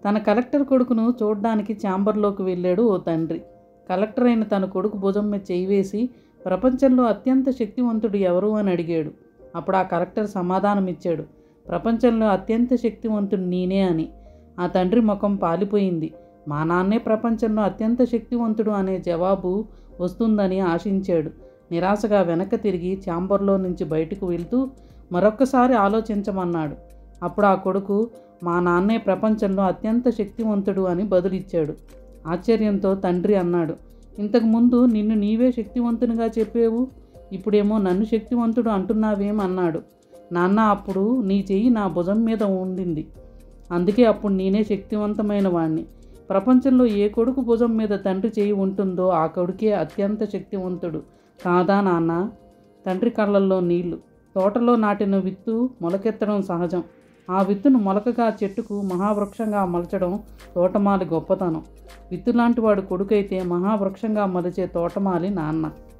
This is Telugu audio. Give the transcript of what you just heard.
తన కలెక్టర్ కొడుకును చూడ్డానికి ఛాంబర్లోకి వెళ్ళాడు ఓ తండ్రి కలెక్టర్ అయిన తన కొడుకు భుజం మీద చేయి వేసి ప్రపంచంలో అత్యంత శక్తివంతుడు ఎవరు అని అడిగాడు అప్పుడు ఆ కలెక్టర్ సమాధానం ఇచ్చాడు ప్రపంచంలో అత్యంత శక్తివంతుడు నేనే అని ఆ తండ్రి ముఖం పాలిపోయింది మా నాన్నే ప్రపంచంలో అత్యంత శక్తివంతుడు అనే జవాబు వస్తుందని ఆశించాడు నిరాశగా వెనక్కి తిరిగి ఛాంబర్లో నుంచి బయటకు వెళ్తూ మరొక్కసారి ఆలోచించమన్నాడు అప్పుడు ఆ కొడుకు మా నాన్నే ప్రపంచంలో అత్యంత శక్తివంతుడు అని బదులిచ్చాడు ఆశ్చర్యంతో తండ్రి అన్నాడు ఇంతకుముందు నిన్ను నీవే శక్తివంతునిగా చెప్పేవు ఇప్పుడేమో నన్ను శక్తివంతుడు అంటున్నావేం అన్నాడు నాన్న అప్పుడు నీ చెయ్యి నా భుజం మీద ఉండింది అందుకే అప్పుడు నేనే శక్తివంతమైన వాణ్ణి ప్రపంచంలో ఏ కొడుకు భుజం మీద తండ్రి చేయి ఉంటుందో ఆ కొడుకే అత్యంత శక్తివంతుడు కాదా నాన్న తండ్రి కళ్ళల్లో నీళ్లు తోటలో నాటిన విత్తు మొలకెత్తడం సహజం ఆ విత్తును మొలకగా చెట్టుకు మహావృక్షంగా మలచడం తోటమాలి గొప్పతనం విత్తు లాంటి వాడు కొడుకైతే మహావృక్షంగా మలిచే తోటమాలి నాన్న